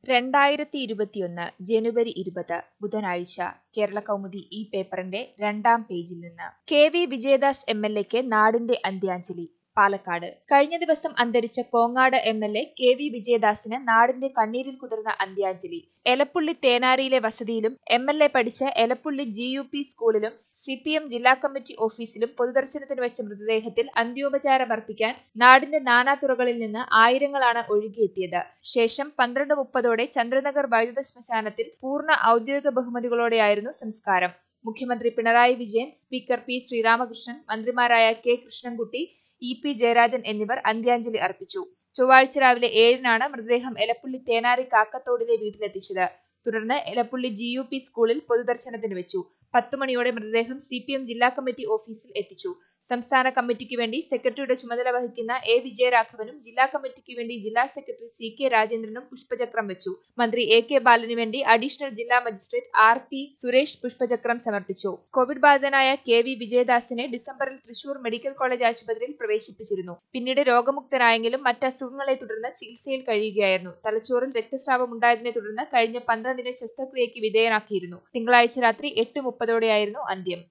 രണ്ടായിരത്തി ഇരുപത്തിയൊന്ന് ജനുവരി ഇരുപത് ബുധനാഴ്ച കേരള കൗമുദി ഈ പേപ്പറിന്റെ രണ്ടാം പേജിൽ നിന്ന് K V Vijayadas M L എക്ക് നാടിന്റെ അന്ത്യാഞ്ജലി പാലക്കാട് കഴിഞ്ഞ ദിവസം അന്തരിച്ച Kongad M L A K V വിജയദാസിന് നാടിന്റെ കണ്ണീരിൽ കുതിർന്ന അന്ത്യാഞ്ജലി എലപ്പുള്ളി തേനാരിയിലെ വസതിയിലും എം എൽ എ പഠിച്ച എലപ്പുള്ളി ജി യു പി സ്കൂളിലും സി പി എം ജില്ലാ കമ്മിറ്റി ഓഫീസിലും പൊതുദർശനത്തിന് വെച്ച മൃതദേഹത്തിൽ അന്ത്യോപചാരമർപ്പിക്കാൻ നാടിന്റെ നാനാതുറകളിൽ നിന്ന് ആയിരങ്ങളാണ് ഒഴുകിയെത്തിയത് ശേഷം പന്ത്രണ്ട് മുപ്പതോടെ ചന്ദ്രനഗർ വൈദ്യുത ശ്മശാനത്തിൽ പൂർണ്ണ ഔദ്യോഗിക ബഹുമതികളോടെയായിരുന്നു സംസ്കാരം മുഖ്യമന്ത്രി പിണറായി വിജയൻ സ്പീക്കർ പി ശ്രീരാമകൃഷ്ണൻ മന്ത്രിമാരായ K Krishnankutty E P Jayarajan എന്നിവർ അന്ത്യാഞ്ജലി അർപ്പിച്ചു ചൊവ്വാഴ്ച രാവിലെ ഏഴിനാണ് മൃതദേഹം എലപ്പുള്ളി തേനാരി കാക്കത്തോടിലെ വീട്ടിലെത്തിച്ചത് തുടർന്ന് എലപ്പുള്ളി ജി യു പി സ്കൂളിൽ പൊതുദർശനത്തിന് വെച്ചു പത്ത് മണിയോടെ മൃതദേഹം സി പി എം ജില്ലാ കമ്മിറ്റി ഓഫീസിൽ എത്തിച്ചു സംസ്ഥാന കമ്മിറ്റിക്ക് വേണ്ടി സെക്രട്ടറിയുടെ ചുമതല വഹിക്കുന്ന എ വിജയരാഘവനും ജില്ലാ കമ്മിറ്റിക്ക് വേണ്ടി ജില്ലാ സെക്രട്ടറി സി കെ രാജേന്ദ്രനും പുഷ്പചക്രം വെച്ചു മന്ത്രി എ കെ ബാലന് വേണ്ടി അഡീഷണൽ ജില്ലാ മജിസ്ട്രേറ്റ് ആർ പി സുരേഷ് പുഷ്പചക്രം സമർപ്പിച്ചു കോവിഡ് ബാധിതനായ കെ വി വിജയദാസിനെ ഡിസംബറിൽ തൃശൂർ മെഡിക്കൽ കോളേജ് ആശുപത്രിയിൽ പ്രവേശിപ്പിച്ചിരുന്നു പിന്നീട് രോഗമുക്തനായെങ്കിലും മറ്റ് അസുഖങ്ങളെ തുടർന്ന് ചികിത്സയിൽ കഴിയുകയായിരുന്നു തലച്ചോറിൽ രക്തസ്രാവം ഉണ്ടായതിനെ തുടർന്ന് കഴിഞ്ഞ പന്ത്രണ്ടിന് ശസ്ത്രക്രിയയ്ക്ക് വിധേയനാക്കിയിരുന്നു തിങ്കളാഴ്ച രാത്രി എട്ട് മുപ്പതോടെയായിരുന്നു അന്ത്യം